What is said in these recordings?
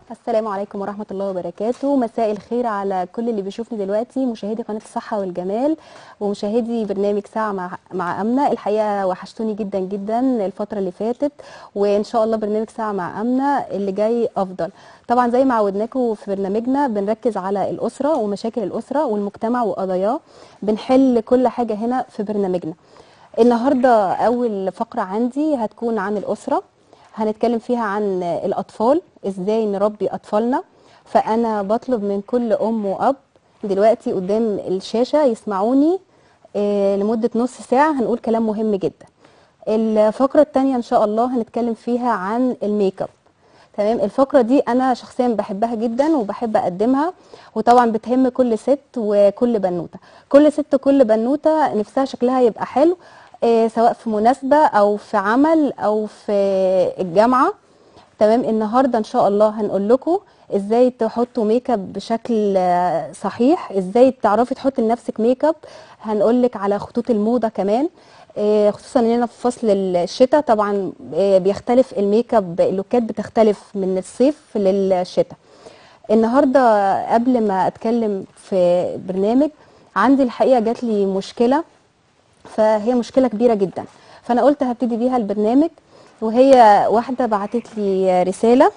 السلام عليكم ورحمة الله وبركاته مساء الخير على كل اللي بيشوفني دلوقتي مشاهدي قناة الصحة والجمال ومشاهدي برنامج ساعة مع, مع أمنة الحقيقة وحشتوني جدا جدا الفترة اللي فاتت وإن شاء الله برنامج ساعة مع أمنة اللي جاي أفضل طبعا زي ما عودناكم في برنامجنا بنركز على الأسرة ومشاكل الأسرة والمجتمع وقضاياه بنحل كل حاجة هنا في برنامجنا النهاردة أول فقرة عندي هتكون عن الأسرة هنتكلم فيها عن الأطفال إزاي نربي أطفالنا فأنا بطلب من كل أم وأب دلوقتي قدام الشاشة يسمعوني آه، لمدة نص ساعة هنقول كلام مهم جدا الفقرة التانية إن شاء الله هنتكلم فيها عن الميك اب تمام الفقرة دي أنا شخصيا بحبها جدا وبحب أقدمها وطبعا بتهم كل ست وكل بنوتة كل ست وكل بنوتة نفسها شكلها يبقى حلو آه، سواء في مناسبة أو في عمل أو في الجامعة تمام النهارده ان شاء الله هنقول لكم ازاي تحطوا ميك اب بشكل آه، صحيح ازاي تعرفي تحطي لنفسك ميك اب هنقول لك على خطوط الموضه كمان آه، خصوصا اننا في فصل الشتاء طبعا آه، بيختلف الميك اب اللوكات بتختلف من الصيف للشتاء النهارده قبل ما اتكلم في برنامج عندي الحقيقه جات لي مشكله فهي مشكله كبيره جدا فانا قلت هبتدي بيها البرنامج وهي واحده بعتت لي رساله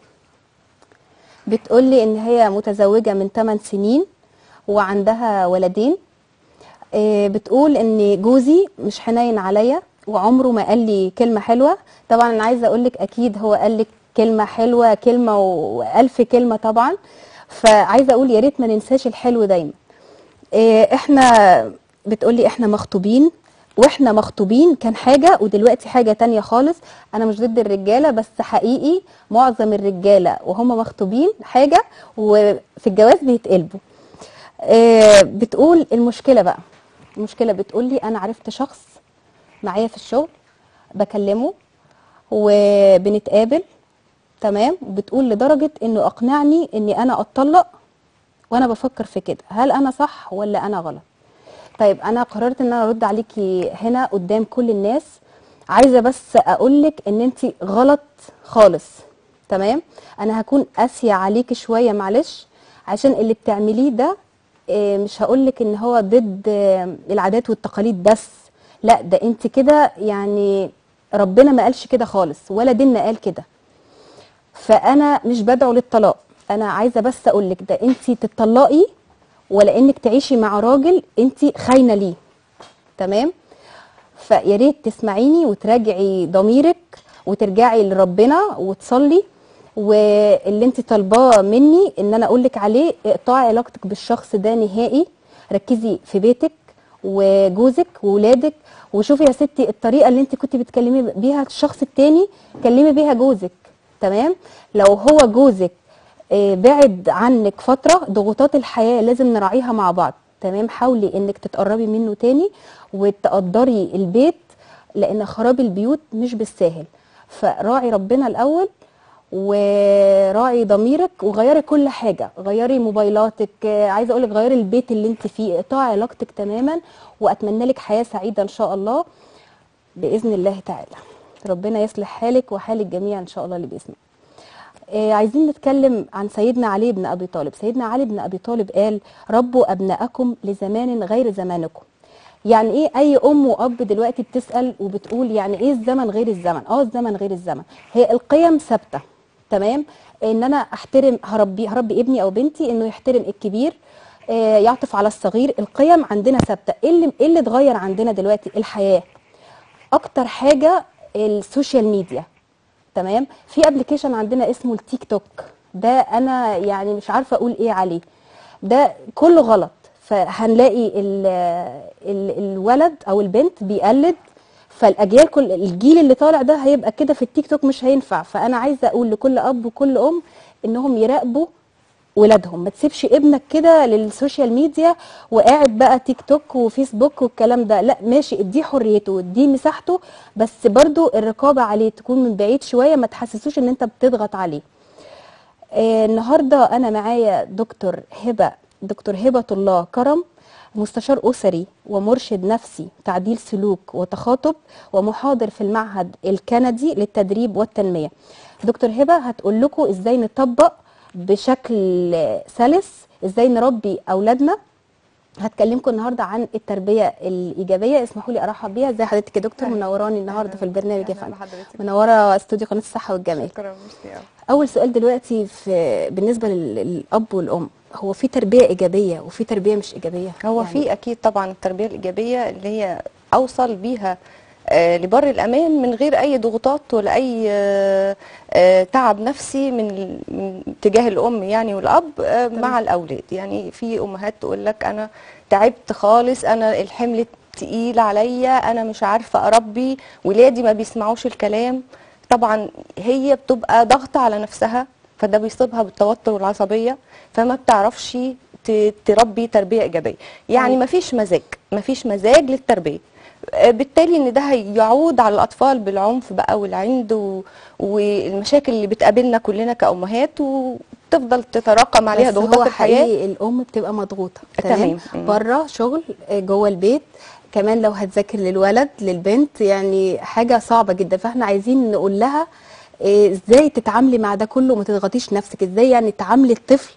بتقول لي ان هي متزوجه من 8 سنين وعندها ولدين آه، بتقول ان جوزي مش حنين عليا وعمره ما قال لي كلمه حلوه طبعا انا عايزه اقول لك اكيد هو قال لك كلمه حلوه كلمه والف كلمه طبعا فعايزه اقول يا ريت ما ننساش الحلو دايما آه، احنا بتقولي احنا مخطوبين واحنا مخطوبين كان حاجة ودلوقتي حاجة تانية خالص انا مش ضد الرجالة بس حقيقي معظم الرجالة وهم مخطوبين حاجة وفي الجواز بيتقلبوا آه، بتقول المشكلة بقى المشكلة بتقولي انا عرفت شخص معايا في الشغل بكلمه وبنتقابل تمام بتقول لدرجة انه اقنعني اني انا اتطلق وانا بفكر في كده هل انا صح ولا انا غلط طيب انا قررت ان انا ارد عليكي هنا قدام كل الناس عايزه بس اقولك ان انت غلط خالص تمام انا هكون قاسيه عليكي شويه معلش عشان اللي بتعمليه ده آه، مش هقولك ان هو ضد آه، العادات والتقاليد بس لا ده انت كده يعني ربنا ما قالش كده خالص ولا ديننا قال كده فانا مش بدعو للطلاق انا عايزه بس اقولك ده انت تتطلقي ولا انك تعيشي مع راجل انت خاينه ليه تمام فيا ريت تسمعيني وتراجعي ضميرك وترجعي لربنا وتصلي واللي انت طالباه مني ان انا اقولك عليه اقطعي علاقتك بالشخص ده نهائي ركزي في بيتك وجوزك وولادك وشوفي يا ستي الطريقه اللي انت كنت بتكلمي بيها الشخص التاني كلمي بيها جوزك تمام لو هو جوزك آه، بعد عنك فترة ضغوطات الحياة لازم نراعيها مع بعض تمام حاولي انك تتقربي منه تاني وتقدري البيت لان خراب البيوت مش بالساهل فراعي ربنا الاول وراعي ضميرك وغيري كل حاجة غيري موبايلاتك آه، عايزة اقولك غيري البيت اللي انت فيه اقطعي علاقتك تماما واتمنى لك حياة سعيدة ان شاء الله بإذن الله تعالى ربنا يصلح حالك وحال الجميع ان شاء الله اللي بيسمع آه، عايزين نتكلم عن سيدنا علي بن ابي طالب سيدنا علي بن ابي طالب قال ربوا ابناءكم لزمان غير زمانكم يعني ايه اي ام واب دلوقتي بتسال وبتقول يعني ايه الزمن غير الزمن اه الزمن غير الزمن هي القيم ثابته تمام ان انا احترم هربي هربي ابني او بنتي انه يحترم الكبير آه، يعطف على الصغير القيم عندنا ثابته ايه اللي ايه اللي اتغير عندنا دلوقتي الحياه اكتر حاجه السوشيال ميديا تمام في ابلكيشن عندنا اسمه التيك توك ده انا يعني مش عارفه اقول ايه عليه ده كله غلط فهنلاقي ال ال الولد او البنت بيقلد فالاجيال كل الجيل اللي طالع ده هيبقى كده في التيك توك مش هينفع فانا عايزه اقول لكل اب وكل ام انهم يراقبوا ولادهم ما تسيبش ابنك كده للسوشيال ميديا وقاعد بقى تيك توك وفيسبوك والكلام ده لا ماشي اديه حريته واديه مساحته بس برضو الرقابة عليه تكون من بعيد شوية ما تحسسوش ان انت بتضغط عليه آه النهاردة انا معايا دكتور هبة دكتور هبة الله كرم مستشار أسري ومرشد نفسي تعديل سلوك وتخاطب ومحاضر في المعهد الكندي للتدريب والتنمية دكتور هبة هتقول لكم ازاي نطبق بشكل سلس ازاي نربي اولادنا هتكلمكم النهارده عن التربيه الايجابيه اسمحوا لي ارحب بيها ازي حضرتك يا دكتور أهلا. منوراني النهارده أهلا. في البرنامج يا أهلا فندم بحضرتك. منوره استوديو قناه الصحه والجمال شكرا ميرسي أوي. اول سؤال دلوقتي في بالنسبه لل- للاب والام هو في تربيه ايجابيه وفي تربيه مش ايجابيه هو يعني في اكيد طبعا التربيه الايجابيه اللي هي اوصل بيها آه، لبر الامان من غير اي ضغوطات ولا اي آه، آه، تعب نفسي من من تجاه الام يعني والاب آه، مع الاولاد يعني في امهات تقول لك انا تعبت خالص انا الحمل تقيل عليا انا مش عارفه اربي ولادي ما بيسمعوش الكلام طبعا هي بتبقى ضغط على نفسها فده بيصيبها بالتوتر والعصبيه فما بتعرفش ت- تربي تربيه ايجابيه يعني طيب. مفيش مزاج مفيش مزاج للتربيه آه، بالتالي ان ده هيعود على الاطفال بالعنف بقى والعند و... والمشاكل اللي بتقابلنا كلنا كامهات وتفضل تتراكم عليها بس هو ضغوطات الحياه حقيقي الام بتبقى مضغوطه تمام تمام. مم. بره شغل آه، جوه البيت كمان لو هتذاكر للولد للبنت يعني حاجه صعبه جدا فاحنا عايزين نقول لها آه، ازاي تتعاملي مع ده كله وما تضغطيش نفسك ازاي يعني تعاملي الطفل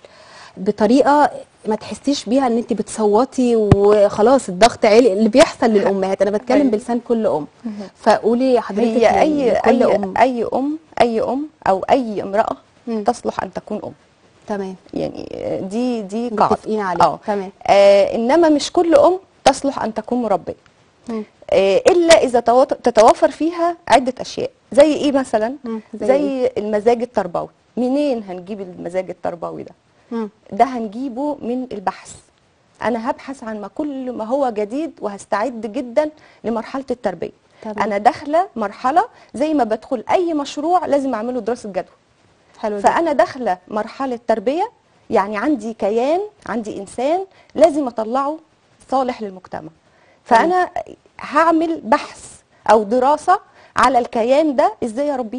بطريقه ما تحسيش بيها ان انت بتصوتي وخلاص الضغط عالي اللي بيحصل للامهات انا بتكلم أيوة. بلسان كل ام فقولي حضرتك هي اي لكل اي ام اي ام اي ام او اي امراه مم. تصلح ان تكون ام تمام يعني آه، دي دي قاعده متفقين عليها اه تمام آه انما مش كل ام تصلح ان تكون مربيه مم. آه الا اذا توات- تتوافر فيها عده اشياء زي ايه مثلا مم. زي زي, إيه؟ المزاج التربوي منين هنجيب المزاج التربوي ده مم. ده هنجيبه من البحث انا هبحث عن ما كل ما هو جديد وهستعد جدا لمرحله التربيه تمام. انا داخله مرحله زي ما بدخل اي مشروع لازم اعمله دراسه جدوى حلو جدا فانا داخله مرحله تربيه يعني عندي كيان عندي انسان لازم اطلعه صالح للمجتمع فانا هعمل بحث او دراسه على الكيان ده ازاي اربيه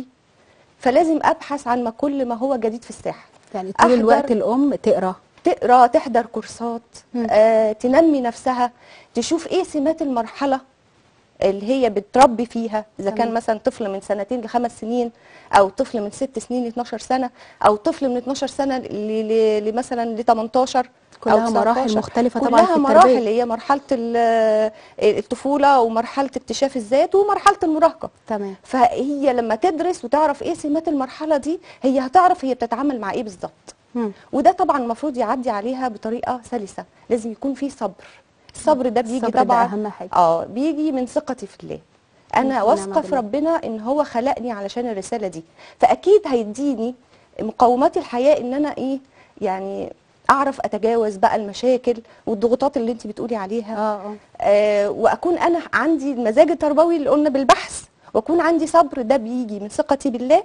فلازم ابحث عن ما كل ما هو جديد في الساحه يعني طول أحضر- الوقت الام تقرا تقرا تحضر كورسات مم. آه، تنمي نفسها تشوف ايه سمات المرحله اللي هي بتربي فيها اذا تمام. كان مثلا طفل من سنتين لخمس سنين او طفل من ست سنين ل 12 سنه او طفل من 12 سنه ل- ل- لمثلا ل 18 كلها أو مراحل 19. مختلفة طبعاً كلها في التربية. مراحل هي مرحله ال- الطفوله ومرحله اكتشاف الذات ومرحله المراهقه تمام فهي لما تدرس وتعرف ايه سمات المرحله دي هي هتعرف هي بتتعامل مع ايه بالظبط مم. وده طبعا المفروض يعدي عليها بطريقه سلسه لازم يكون في صبر الصبر ده بيجي الصبر ده طبعا أهم حاجة. اه بيجي من ثقتي في الله انا ونعم واثقه في بالله. ربنا ان هو خلقني علشان الرساله دي فاكيد هيديني مقومات الحياه ان انا ايه يعني اعرف اتجاوز بقى المشاكل والضغوطات اللي انت بتقولي عليها اه اه آه واكون انا عندي المزاج التربوي اللي قلنا بالبحث واكون عندي صبر ده بيجي من ثقتي بالله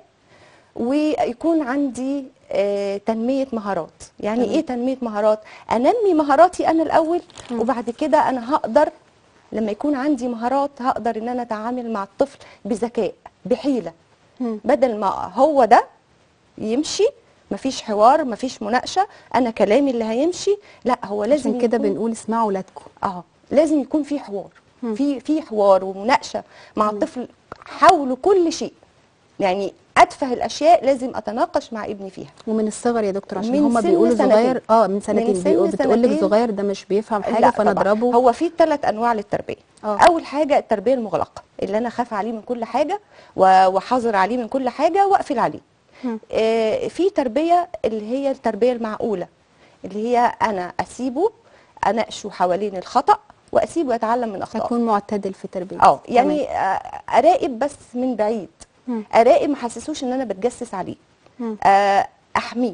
ويكون عندي آه تنميه مهارات يعني تمام. ايه تنميه مهارات انمي مهاراتي انا الاول وبعد كده انا هقدر لما يكون عندي مهارات هقدر ان انا اتعامل مع الطفل بذكاء بحيله مم. بدل ما هو ده يمشي مفيش حوار مفيش مناقشه انا كلامي اللي هيمشي لا هو لازم عشان كده يكون- بنقول اسمعوا ولادكم اه لازم يكون في حوار مم. في في حوار ومناقشه مع الطفل حول كل شيء يعني اتفه الاشياء لازم اتناقش مع ابني فيها ومن الصغر يا دكتور عشان من هما سن بيقولوا سنتين. صغير اه من سنتين سن بيقول بتقول لك سنتين. صغير ده مش بيفهم حاجه لا طبعاً. فنضربه هو في ثلاث انواع للتربيه آه. اول حاجه التربيه المغلقه اللي انا خاف عليه من كل حاجه و- وحذر عليه من كل حاجه واقفل عليه مم. آه في تربيه اللي هي التربيه المعقوله اللي هي انا اسيبه اناقشه حوالين الخطا واسيبه يتعلم من اخطائه اكون معتدل في تربيتي اه يعني آه، اراقب بس من بعيد مم. اراقب ما حسسوش ان انا بتجسس عليه مم. آه، احميه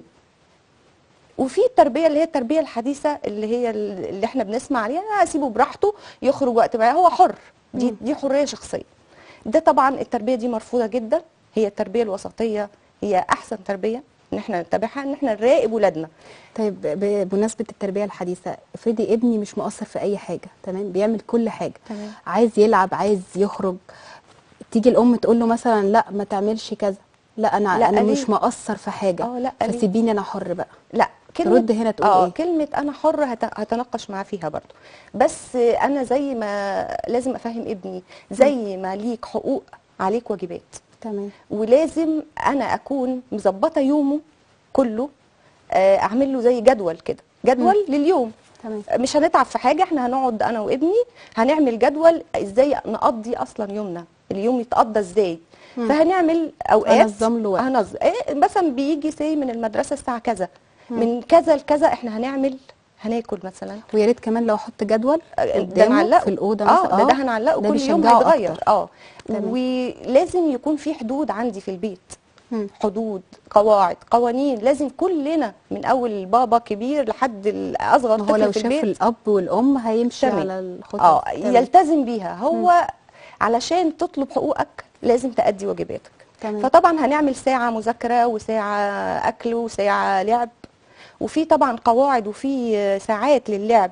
وفي التربيه اللي هي التربيه الحديثه اللي هي اللي احنا بنسمع عليها أنا اسيبه براحته يخرج وقت ما هو حر دي دي حريه شخصيه ده طبعا التربيه دي مرفوضه جدا هي التربيه الوسطيه هي احسن تربيه ان احنا نتبعها ان احنا نراقب ولادنا طيب ب- بمناسبه التربيه الحديثه افرضي ابني مش مقصر في اي حاجه تمام بيعمل كل حاجه تمام. عايز يلعب عايز يخرج تيجي الام تقول له مثلا لا ما تعملش كذا لا انا لا، انا ليه؟ مش مقصر في حاجه اه، لا، ليه؟ فسيبيني انا حر بقى لا ترد هنا تقول اه إيه؟ كلمة أنا حرة هت- هتناقش معاه فيها برضو بس أنا زي ما لازم أفهم ابني زي ما ليك حقوق عليك واجبات تمام ولازم أنا أكون مظبطة يومه كله آه، اعمل له زي جدول كده جدول لليوم تمام مش هنتعب في حاجه احنا هنقعد انا وابني هنعمل جدول ازاي نقضي اصلا يومنا اليوم يتقضى ازاي مم. فهنعمل اوقات أنظم له وقت. هنظم إيه مثلا بيجي سي من المدرسه الساعه كذا من كذا لكذا احنا هنعمل هناكل مثلا ويا ريت كمان لو احط جدول ده قدامه نعلقه في الاوضه اه مثلا ده, ده هنعلقه ده كل يوم بيشجعه هيتغير أكتر. اه تمام. ولازم يكون في حدود عندي في البيت مم. حدود قواعد قوانين لازم كلنا من اول البابا كبير لحد الاصغر ما هو لو طفل في شاف البيت الاب والام هيمشي تمام. على الخطوط اه تمام. يلتزم بيها هو علشان تطلب حقوقك لازم تأدي واجباتك تمام. فطبعا هنعمل ساعة مذاكرة وساعة أكل وساعة لعب وفي طبعا قواعد وفي ساعات للعب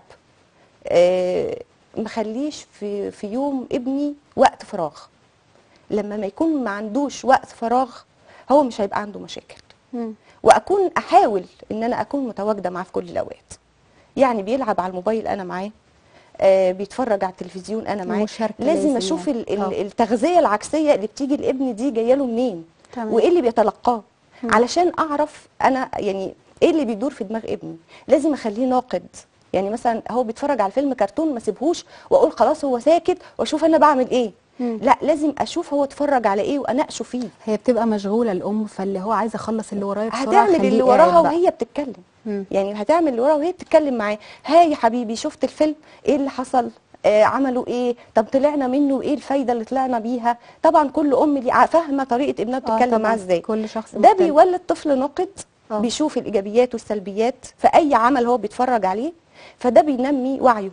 آه، مخليش في في يوم ابني وقت فراغ لما ما يكون ما عندوش وقت فراغ هو مش هيبقى عنده مشاكل مم. واكون احاول ان انا اكون متواجده معاه في كل الاوقات يعني بيلعب على الموبايل انا معاه آه بيتفرج على التلفزيون انا معاه المشاركة لازم لازم اشوف يعني. ال- ال- آه. التغذيه العكسيه اللي بتيجي لابني دي جايه له منين تمام. وايه اللي بيتلقاه مم. علشان اعرف انا يعني ايه اللي بيدور في دماغ ابني لازم اخليه ناقد يعني مثلا هو بيتفرج على فيلم كرتون ما سيبهوش واقول خلاص هو ساكت واشوف انا بعمل ايه مم. لا لازم اشوف هو اتفرج على ايه واناقشه فيه هي بتبقى مشغوله الام فاللي هو عايزه اخلص اللي ورايا بسرعه هتعمل خليه اللي قاعد وراها بقى. وهي بتتكلم مم. يعني هتعمل اللي وراها وهي بتتكلم معاه ها يا حبيبي شفت الفيلم ايه اللي حصل آه عملوا ايه طب طلعنا منه ايه الفايده اللي طلعنا بيها طبعا كل ام لي ع- فاهمه طريقه ابنها آه بتتكلم طبعاً. معاها ازاي كل شخص ده مختلف. بيولد طفل ناقد آه. بيشوف الايجابيات والسلبيات في اي عمل هو بيتفرج عليه فده بينمي وعيه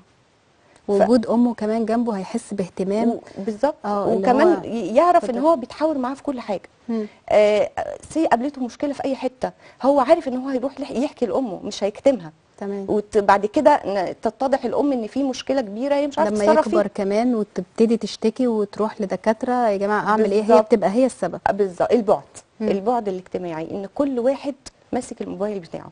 ووجود امه كمان جنبه هيحس باهتمام و- بالظبط آه، اللي وكمان هو- ي- يعرف ان اتفضل. هو بيتحاور معاه في كل حاجه مم. آه سي قابلته مشكله في اي حته هو عارف ان هو هيروح لح- يحكي لامه مش هيكتمها تمام وبعد كده ن- تتضح الام ان في مشكله كبيره هي مش عارفه لما تتصرف يكبر فيها كمان وتبتدي تشتكي وتروح لدكاتره يا جماعه اعمل ايه هي بالظبط. بتبقى هي السبب بالظبط البعد مم. البعد الاجتماعي ان كل واحد ماسك الموبايل بتاعه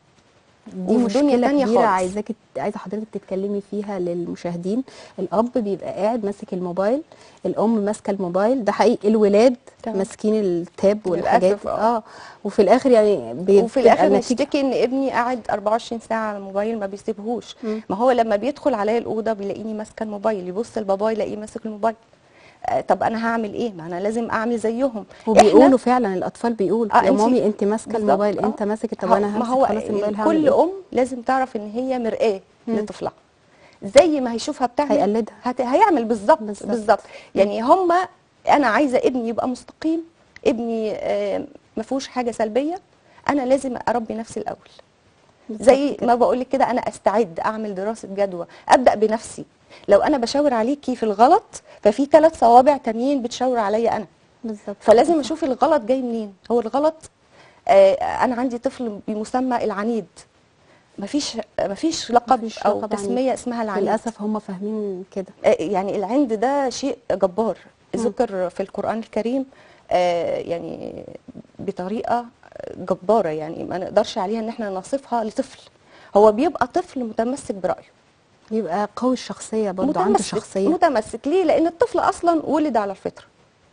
دي وفي دنيا مشكله تانية كبيره خالص. عايزاكي عايزه حضرتك تتكلمي فيها للمشاهدين الاب بيبقى قاعد ماسك الموبايل الام ماسكه الموبايل ده حقيقي الولاد تمام. ماسكين التاب والحاجات للأسف، آه. اه وفي الاخر يعني بي- وفي بتبقى الاخر النتيجة- نشتكي ان ابني قاعد 24 ساعه على الموبايل ما بيسيبهوش مم. ما هو لما بيدخل عليا الاوضه بيلاقيني ماسكه الموبايل يبص لباباي يلاقيه ماسك الموبايل آه طب انا هعمل ايه ما انا لازم اعمل زيهم وبيقولوا فعلا الاطفال بيقولوا آه، يا انتي- مامي انت ماسكه بالظبط، الموبايل آه. انت ماسك طب ه- انا ما همسك هو خلاص الموبايل هعمل كل ايه ام لازم تعرف ان هي مرآة مم. لطفلها زي ما هيشوفها بتعمل هيقلدها. هت... هيعمل بالظبط بالظبط. بالظبط يعني هما انا عايزه ابني يبقى مستقيم ابني آه ما فيهوش حاجه سلبيه انا لازم اربي نفسي الاول زي بالظبط كده. ما بقول لك كده انا استعد اعمل دراسه جدوى ابدا بنفسي لو انا بشاور عليكي في الغلط ففي ثلاث صوابع تانيين بتشاور عليا انا بالظبط فلازم كده. اشوف الغلط جاي منين هو الغلط آه انا عندي طفل بمسمى العنيد مفيش مفيش لقب مفيش او لقب عنيد. تسميه اسمها العنيد للاسف هم فاهمين كده آه يعني العند ده شيء جبار ذكر في القران الكريم آه يعني بطريقه جباره يعني ما نقدرش عليها ان احنا نصفها لطفل هو بيبقى طفل متمسك برايه يبقى قوي الشخصيه برضه عنده متمسك شخصيه متمسك ليه لان الطفل اصلا ولد على الفطره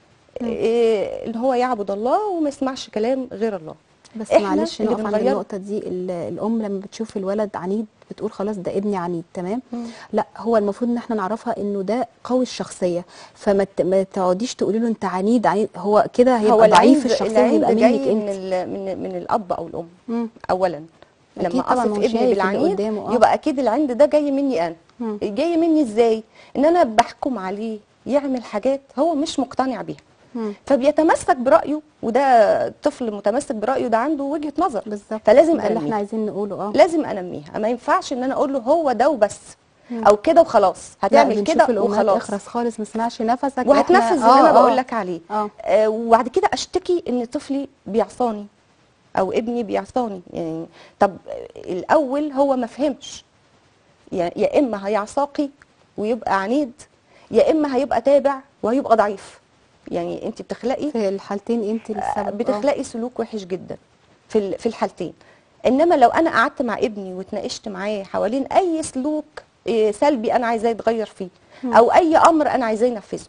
إيه ان هو يعبد الله وما يسمعش كلام غير الله بس إحنا معلش اللي نقف عند بنغيره. النقطة دي ال- الأم لما بتشوف الولد عنيد بتقول خلاص ده ابني عنيد تمام مم. لا هو المفروض ان احنا نعرفها انه ده قوي الشخصية فما ت- ما تقعديش تقولي له انت عنيد عنيد هو كده هو هيبقى ضعيف العند الشخصية هيبقى العند منك جاي من انت ال- من من الاب او الام مم. اولا أكيد لما طبعاً، اصف هو ابني شايف اللي بالعنيد قدامه، آه. يبقى اكيد العند ده جاي مني انا مم. جاي مني ازاي ان انا بحكم عليه يعمل حاجات هو مش مقتنع بيها مم. فبيتمسك برايه وده طفل متمسك برايه ده عنده وجهه نظر بالظبط فلازم ده اللي احنا انميها عايزين نقوله اه لازم انميها ما ينفعش ان انا اقول له هو ده وبس مم. او كده وخلاص لا هتعمل بنشوف كده الأمهات وخلاص اخرس خالص ما اسمعش نفسك وهتنفذ إحنا- اللي آه، انا آه. بقول لك عليه اه آه وبعد كده اشتكي ان طفلي بيعصاني او ابني بيعصاني يعني طب الاول هو ما فهمش يعني يا اما هيعصاقي ويبقى عنيد يا اما هيبقى تابع وهيبقى ضعيف يعني انت بتخلقي في الحالتين انت السبب آه. بتخلقي سلوك وحش جدا في ال- في الحالتين انما لو انا قعدت مع ابني واتناقشت معاه حوالين اي سلوك إيه، سلبي انا عايزاه يتغير فيه او اي امر انا عايزاه ينفذه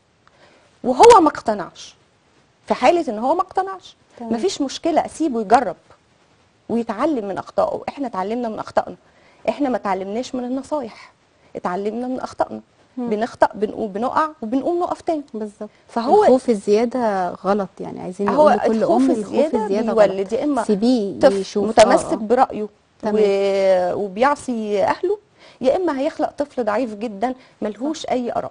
وهو ما اقتنعش في حاله ان هو ما اقتنعش تمام. مفيش مشكله اسيبه يجرب ويتعلم من اخطائه احنا اتعلمنا من اخطائنا احنا ما اتعلمناش من النصايح اتعلمنا من اخطائنا بنخطأ بنقوم بنقع وبنقوم نقف تاني بالظبط فهو الخوف الزياده غلط يعني عايزين هو نقول لكل الخوف ام الزيادة الخوف الزياده بيولد غلط يا إما سيبيه طفل يشوف متمسك آه، برأيه و... تمام. وبيعصي أهله يا إما هيخلق طفل ضعيف جدا ملهوش أي آراء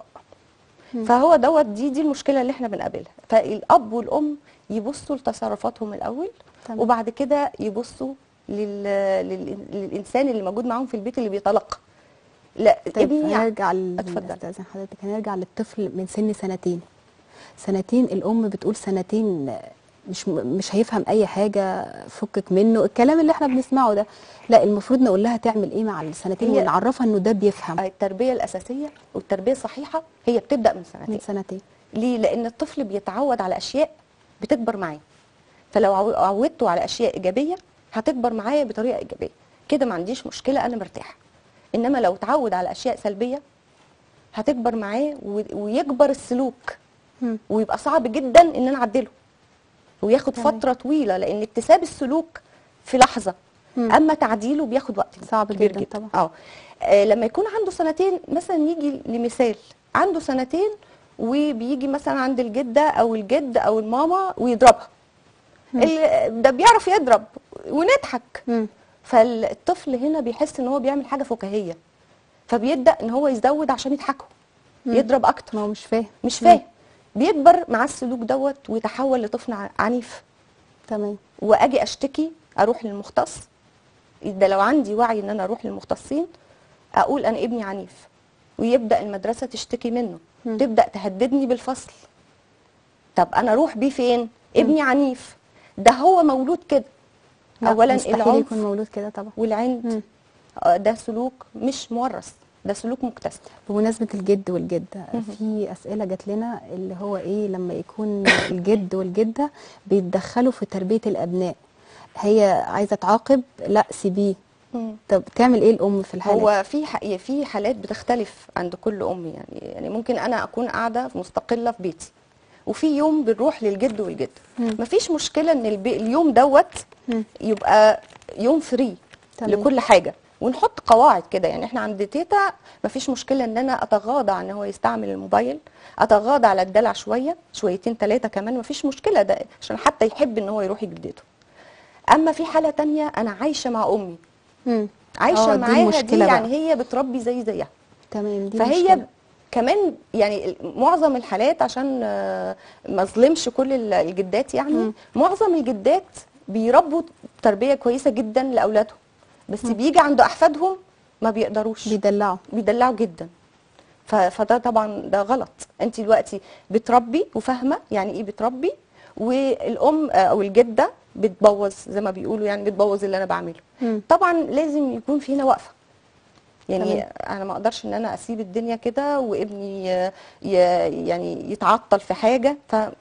فهو دوت دي دي المشكلة اللي احنا بنقابلها فالأب والأم يبصوا لتصرفاتهم الأول تمام. وبعد كده يبصوا لل... لل... للإنسان اللي موجود معاهم في البيت اللي بيتلقى لا طيب ابني هنرجع اتفضل. استاذن حضرتك هنرجع للطفل من سن سنتين سنتين الام بتقول سنتين مش مش هيفهم اي حاجه فكك منه الكلام اللي احنا بنسمعه ده لا المفروض نقول لها تعمل ايه مع السنتين هي- ونعرفها انه ده بيفهم التربية الأساسية والتربية الصحيحة هي بتبدأ من سنتين من سنتين ليه؟ لأن الطفل بيتعود على أشياء بتكبر معاه فلو عو- عودته على أشياء إيجابية هتكبر معايا بطريقة إيجابية كده ما عنديش مشكلة أنا مرتاحة إنما لو اتعود على أشياء سلبية هتكبر معاه و- ويكبر السلوك مم. ويبقى صعب جدا إن أنا أعدله وياخد تمام. فترة طويلة لأن اكتساب السلوك في لحظة مم. أما تعديله بياخد وقت صعب كبير جدا طبعا. اه آه، لما يكون عنده سنتين مثلا يجي لمثال عنده سنتين وبيجي مثلا عند الجده او الجد او الماما ويضربها ال- ده بيعرف يضرب ونضحك مم. فالطفل هنا بيحس ان هو بيعمل حاجه فكاهيه فبيبدا ان هو يزود عشان يضحكوا يضرب اكتر ما هو مش فاهم مش فاهم بيكبر مع السلوك دوت ويتحول لطفل ع- عنيف تمام واجي اشتكي اروح للمختص ده لو عندي وعي ان انا اروح للمختصين اقول انا ابني عنيف ويبدا المدرسه تشتكي منه مم. تبدا تهددني بالفصل طب انا اروح بيه فين ابني عنيف ده هو مولود كده لا، اولا مستحيل العنف يكون مولود كده طبعا والعند مم. آه، ده سلوك مش مورث ده سلوك مكتسب بمناسبة الجد والجدة في أسئلة جات لنا اللي هو إيه لما يكون الجد والجدة بيتدخلوا في تربية الأبناء هي عايزة تعاقب لا سيبيه طب تعمل إيه الأم في الحالة هو في ح- في حالات بتختلف عند كل ام يعني يعني ممكن انا اكون قاعده مستقله في بيتي وفي يوم بنروح للجد والجده مم. مفيش مشكله ان البي اليوم دوت مم. يبقى يوم فري تمام. لكل حاجه ونحط قواعد كده يعني احنا عند تيتا مفيش مشكله ان انا اتغاضى عن ان هو يستعمل الموبايل اتغاضى على الدلع شويه شويتين ثلاثه كمان مفيش مشكله ده عشان حتى يحب ان هو يروح لجدته اما في حاله تانية انا عايشه مع امي مم. عايشه آه، دي معاها دي المشكلة بقى. يعني هي بتربي زي زيها تمام دي فهي مشكلة. كمان يعني معظم الحالات عشان آه، ما اظلمش كل ال- الجدات يعني مم. معظم الجدات بيربوا تربيه كويسه جدا لاولادهم بس بيجي عند احفادهم ما بيقدروش بيدلعوا بيدلعوا جدا ف- فده طبعا ده غلط انت دلوقتي بتربي وفاهمه يعني ايه بتربي والام آه، او الجده بتبوظ زي ما بيقولوا يعني بتبوظ اللي انا بعمله مم. طبعا لازم يكون في هنا وقفه يعني تمام. انا ما اقدرش ان انا اسيب الدنيا كده وابني ي- ي- يعني يتعطل في حاجه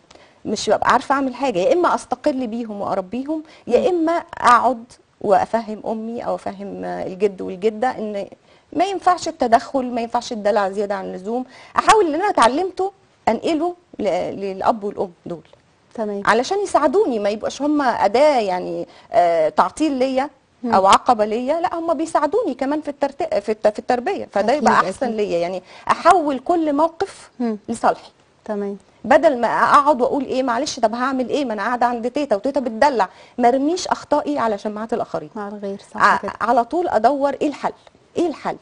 فمش ببقى عارفه اعمل حاجه يا اما استقل بيهم واربيهم يا اما اقعد وافهم امي او افهم الجد والجده ان ما ينفعش التدخل ما ينفعش الدلع زياده عن اللزوم احاول ان انا اتعلمته انقله ل- للاب والام دول تمام علشان يساعدوني ما يبقاش هم اداه يعني آه تعطيل ليا او عقبه ليا لا هم بيساعدوني كمان في الترت... في, الت... في التربيه فده أكيد، يبقى احسن أكيد. ليا يعني احول كل موقف مم. لصالحي تمام بدل ما اقعد واقول ايه معلش طب هعمل ايه ما انا قاعده عند تيتا وتيتا بتدلع ما ارميش اخطائي على شماعات الاخرين مع الغير صح ع- كده على طول ادور ايه الحل ايه الحل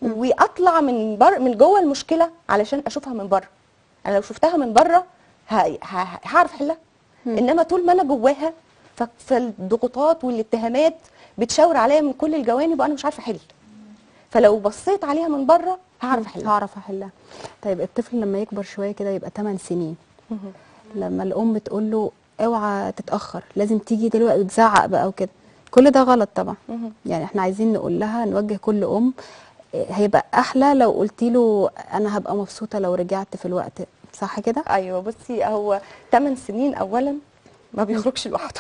واطلع من بر من جوه المشكله علشان اشوفها من بره انا لو شفتها من بره ه- ه- هعرف احلها انما طول ما انا جواها ف- فالضغوطات والاتهامات بتشاور عليا من كل الجوانب وانا مش عارفه احل فلو بصيت عليها من بره هعرف احلها هعرف احلها طيب الطفل لما يكبر شويه كده يبقى 8 سنين لما الام تقول له اوعى تتاخر لازم تيجي دلوقتي وتزعق بقى وكده كل ده غلط طبعا مهم. يعني احنا عايزين نقول لها نوجه كل ام إيه، هيبقى احلى لو قلتي له انا هبقى مبسوطه لو رجعت في الوقت صح كده ايوه بصي هو 8 سنين اولا ما بيخرجش لوحده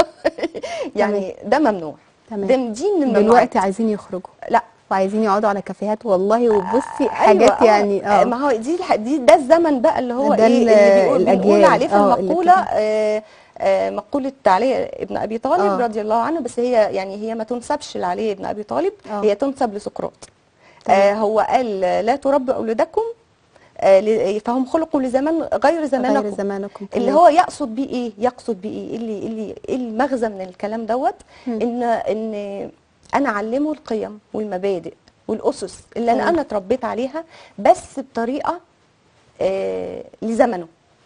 يعني ده ممنوع تمام. ده دي من الممنوعات دلوقتي عايزين يخرجوا لا وعايزين يقعدوا على كافيهات والله وبصي أيوة، حاجات آه، يعني اه ما هو دي الح- دي ده الزمن بقى اللي هو ده ايه ال- اللي بيقول, بنقول الأجيال. عليه في آه، المقوله الأجيال. آه آه، مقولة علي ابن أبي طالب آه. رضي الله عنه بس هي يعني هي ما تنسبش لعلي ابن أبي طالب آه. هي تنسب لسقراط تمام. آه هو قال لا تربوا أولادكم آه ل- فهم خلقوا لزمان غير زمانكم غير زمانكم اللي تمام. هو يقصد بيه ايه يقصد بيه ايه اللي اللي ايه المغزى من الكلام دوت مم. ان ان انا اعلمه القيم والمبادئ والاسس اللي انا تمام. انا اتربيت عليها بس بطريقه آه لزمنه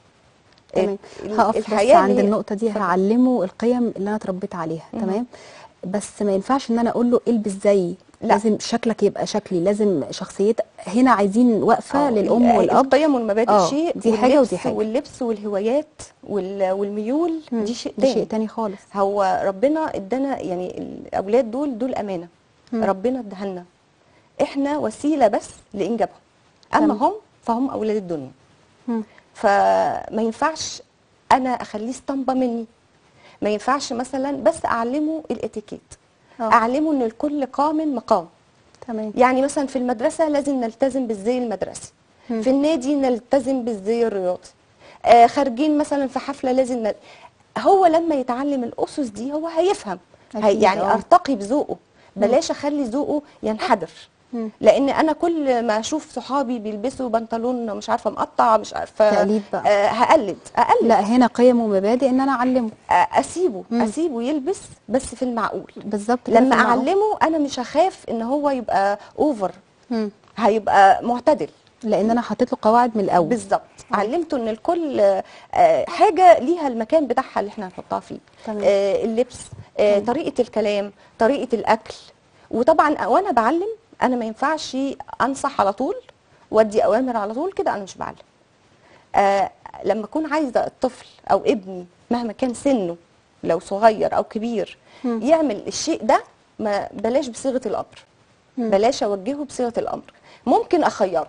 تمام ال- هقف بس الحياة عند اللي هي- النقطة دي اتفضل. هعلمه القيم اللي أنا اتربيت عليها مهم. تمام بس ما ينفعش إن أنا أقول له البس زيي لا. لازم شكلك يبقى شكلي لازم شخصيتك هنا عايزين وقفة آه، للأم ال- والأب القيم والمبادئ آه، شيء دي حاجة واللبس ودي حاجة. واللبس والهوايات وال- والميول مم. دي شيء ده تاني شيء تاني خالص هو ربنا ادانا يعني الاولاد دول دول امانه مم. ربنا اداها لنا احنا وسيله بس لانجابهم اما تمام. هم فهم اولاد الدنيا مم. فما ينفعش انا اخليه اسطمبه مني ما ينفعش مثلا بس اعلمه الاتيكيت آه. اعلمه ان الكل قام مقام تمام يعني مثلا في المدرسه لازم نلتزم بالزي المدرسي مم. في النادي نلتزم بالزي الرياضي آه خارجين مثلا في حفله لازم ن... هو لما يتعلم الاسس دي هو هيفهم هي أكيد، يعني آه. ارتقي بذوقه بلاش اخلي ذوقه ينحدر مم. لان انا كل ما اشوف صحابي بيلبسوا بنطلون مش عارفه مقطع مش عارفه تقليد بقى. آه هقلد اقلد لا هنا قيم ومبادئ ان انا اعلمه آه اسيبه مم. اسيبه يلبس بس في المعقول بالظبط كده لما في المعقول. اعلمه انا مش هخاف ان هو يبقى اوفر مم. هيبقى معتدل لان انا حطيت له قواعد من الاول بالظبط علمته ان الكل آه، حاجه ليها المكان بتاعها اللي احنا هنحطها فيه تمام. آه، اللبس آه، مم. طريقه الكلام طريقه الاكل وطبعا وانا بعلم انا ما ينفعش انصح على طول وادي اوامر على طول كده انا مش بعلم آه لما اكون عايزه الطفل او ابني مهما كان سنه لو صغير او كبير مم. يعمل الشيء ده ما بلاش بصيغه الامر مم. بلاش اوجهه بصيغه الامر ممكن اخيره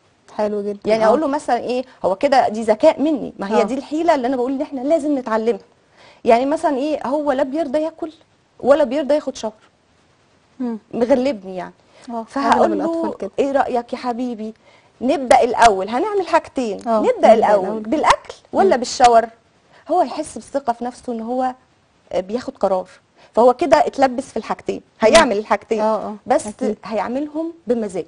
حلو جدا يعني آه. اقول له مثلا ايه هو كده دي ذكاء مني ما هي آه. دي الحيله اللي انا بقول ان احنا لازم نتعلمها يعني مثلا ايه هو لا بيرضى ياكل ولا بيرضى ياخد شاور مم. مغلبني يعني اه فهقول أغلب له الأطفال كده. ايه رايك يا حبيبي نبدا الاول هنعمل حاجتين آه، نبدا, نبدأ الاول الأول. بالاكل ولا بالشاور هو يحس بالثقه في نفسه ان هو بياخد قرار فهو كده اتلبس في الحاجتين هيعمل الحاجتين آه، آه، بس أكيد. هيعملهم بمزاج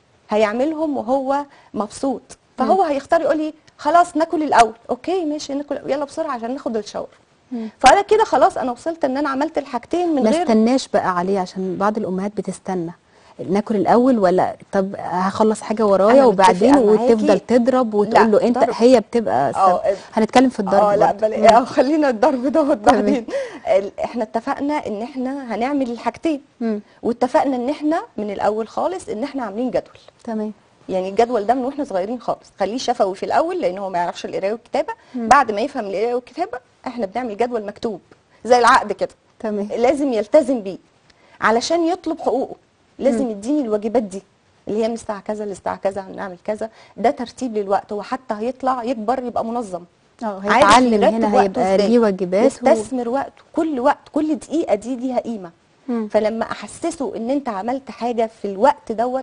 هيعملهم وهو مبسوط فهو هيختار يقول لي خلاص ناكل الاول اوكي ماشي ناكل يلا بسرعه عشان ناخد الشاور مم. فانا كده خلاص انا وصلت ان انا عملت الحاجتين من ما غير استناش بقى عليه عشان بعض الامهات بتستنى ناكل الاول ولا طب هخلص حاجه ورايا أنا وبعدين متفقة معاكي. وتفضل تضرب لا، وتقول له انت ضرب. هي بتبقى آه، سبب. هنتكلم في الضرب اه لا برضه. بل... اه خلينا الضرب دوت تمام. بعدين ال- احنا اتفقنا ان احنا هنعمل الحاجتين مم. واتفقنا ان احنا من الاول خالص ان احنا عاملين جدول تمام يعني الجدول ده من واحنا صغيرين خالص خليه شفوي في الاول لان هو ما يعرفش القرايه والكتابه مم. بعد ما يفهم القرايه والكتابه احنا بنعمل جدول مكتوب زي العقد كده تمام لازم يلتزم بيه علشان يطلب حقوقه لازم مم. يديني الواجبات دي اللي هي من الساعه كذا للساعه كذا هنعمل كذا ده ترتيب للوقت هو حتى هيطلع يكبر يبقى منظم اه عارف هيتعلم يرتب هنا وقته هيبقى إزاي. ليه واجبات و... يستثمر وقته كل وقت كل دقيقه دي ليها قيمه مم. فلما احسسه ان انت عملت حاجه في الوقت دوت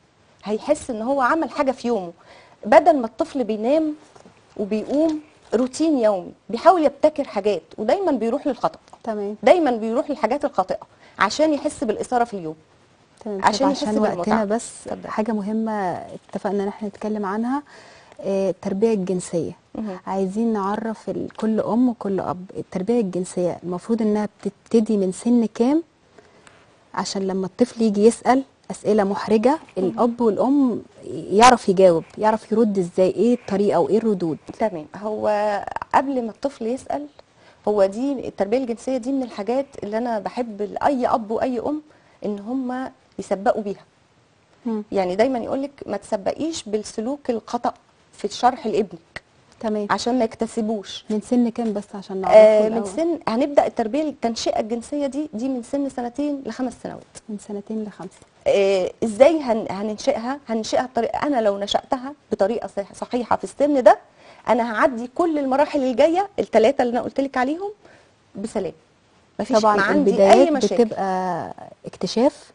هيحس ان هو عمل حاجه في يومه بدل ما الطفل بينام وبيقوم روتين يومي بيحاول يبتكر حاجات ودايما بيروح للخطا تمام دايما بيروح للحاجات الخاطئه عشان يحس بالاثاره في اليوم تمام عشان عشان, يحس عشان بالمتعة. وقتنا بس اتفضل. حاجه مهمه اتفقنا ان احنا نتكلم عنها آه، التربيه الجنسيه مهم. عايزين نعرف ال- كل ام وكل اب التربيه الجنسيه المفروض انها بتبتدي من سن كام عشان لما الطفل يجي يسال اسئله محرجه الاب والام يعرف يجاوب يعرف يرد ازاي ايه الطريقه وايه الردود تمام هو قبل ما الطفل يسال هو دي التربيه الجنسيه دي من الحاجات اللي انا بحب اي اب واي ام ان هم يسبقوا بيها مم. يعني دايما يقول لك ما تسبقيش بالسلوك الخطا في الشرح لابنك تمام عشان ما يكتسبوش من سن كام بس عشان نعرفه آه من الأول؟ سن هنبدا التربيه التنشئه الجنسيه دي دي من سن سنتين لخمس سنوات من سنتين لخمسه آه ازاي هن هننشئها هننشئها بطريقه انا لو نشاتها بطريقه صح- صحيحه في السن ده انا هعدي كل المراحل الجايه الثلاثه اللي انا قلت لك عليهم بسلام مفيش طبعا ما عندي البدايات اي مشاكل بتبقى اكتشاف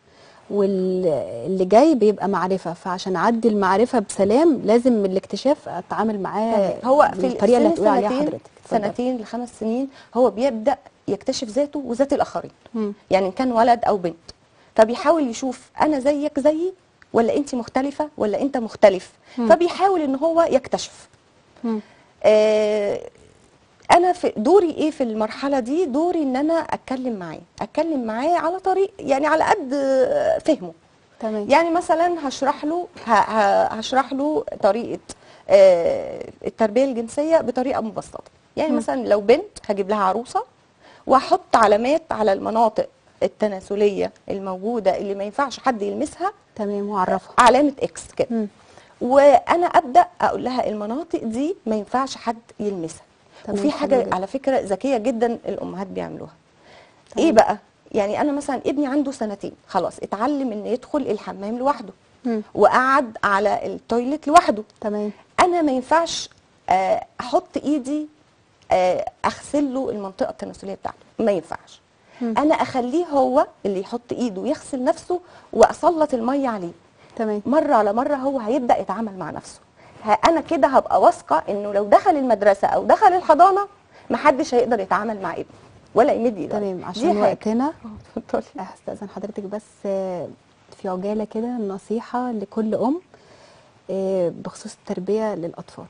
واللي جاي بيبقى معرفة فعشان أعدي المعرفة بسلام لازم الاكتشاف أتعامل معاه تمام. هو في بالطريقة اللي سن هتقول عليها سنتين- حضرتك اتفضلي. سنتين لخمس سنين هو بيبدا يكتشف ذاته وذات الاخرين مم. يعني إن كان ولد او بنت فبيحاول يشوف انا زيك زيي ولا انت مختلفه ولا انت مختلف مم. فبيحاول ان هو يكتشف مم. آه، انا في دوري ايه في المرحله دي دوري ان انا اتكلم معاه اتكلم معاه على طريق يعني على قد آه، فهمه تمام يعني مثلا هشرح له ه- ه- هشرح له طريقه آه، التربيه الجنسيه بطريقه مبسطه يعني مم. مثلا لو بنت هجيب لها عروسه واحط علامات على المناطق التناسليه الموجوده اللي ما ينفعش حد يلمسها تمام وعرفها علامه اكس كده مم. وانا ابدا اقول لها المناطق دي ما ينفعش حد يلمسها تمام، وفي حلو حاجه جدا. على فكره ذكيه جدا الامهات بيعملوها تمام. ايه بقى يعني انا مثلا ابني عنده سنتين خلاص اتعلم ان يدخل الحمام لوحده مم. وقعد على التويليت لوحده تمام انا ما ينفعش آه، احط ايدي آه، اغسل له المنطقه التناسليه بتاعته ما ينفعش مم. انا اخليه هو اللي يحط ايده ويغسل نفسه واسلط الميه عليه تمام مره على مره هو هيبدا يتعامل مع نفسه ه- انا كده هبقى واثقه انه لو دخل المدرسه او دخل الحضانه محدش هيقدر يتعامل مع ابنه ولا يمد ايده تمام دي عشان حاجة. وقتنا آه، اتفضلي استاذن حضرتك بس آه، في عجاله كده نصيحه لكل ام آه، بخصوص التربيه للاطفال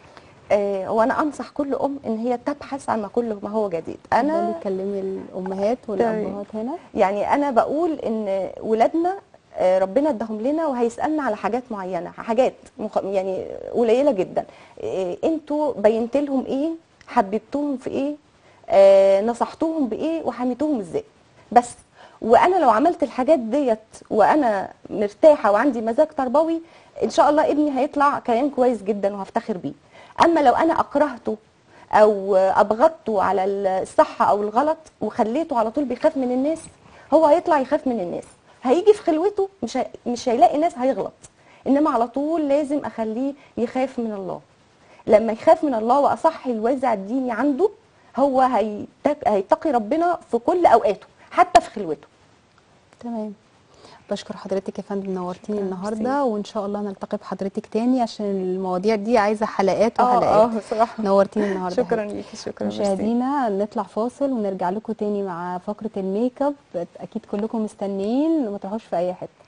آه، وانا انصح كل ام ان هي تبحث عن كل ما هو جديد انا انا تكلمي الامهات والابهات هنا يعني انا بقول ان ولادنا آه، ربنا اداهم لنا وهيسالنا على حاجات معينه حاجات مخ... يعني قليله جدا آه، انتوا بينت لهم ايه حببتوهم في ايه آه، نصحتوهم بايه وحميتوهم ازاي بس وانا لو عملت الحاجات ديت وانا مرتاحه وعندي مزاج تربوي ان شاء الله ابني هيطلع كيان كويس جدا وهفتخر بيه اما لو انا اكرهته او ابغضته على الصح او الغلط وخليته على طول بيخاف من الناس هو هيطلع يخاف من الناس هيجي في خلوته مش هي... مش هيلاقي ناس هيغلط انما على طول لازم اخليه يخاف من الله لما يخاف من الله واصح الوازع الديني عنده هو هيتق... هيتقي ربنا في كل اوقاته حتى في خلوته تمام بشكر حضرتك يا فندم نورتيني شكراً، النهارده وان شاء الله نلتقي بحضرتك تاني عشان المواضيع دي عايزه حلقات اه وحلقات اه بصراحه نورتيني النهارده شكرا حبيبتي. ليكي شكرا ميرسي. مشاهدينا نطلع فاصل ونرجع لكم تاني مع فقره الميك اب اكيد كلكم مستنيين ما تروحوش في اي حته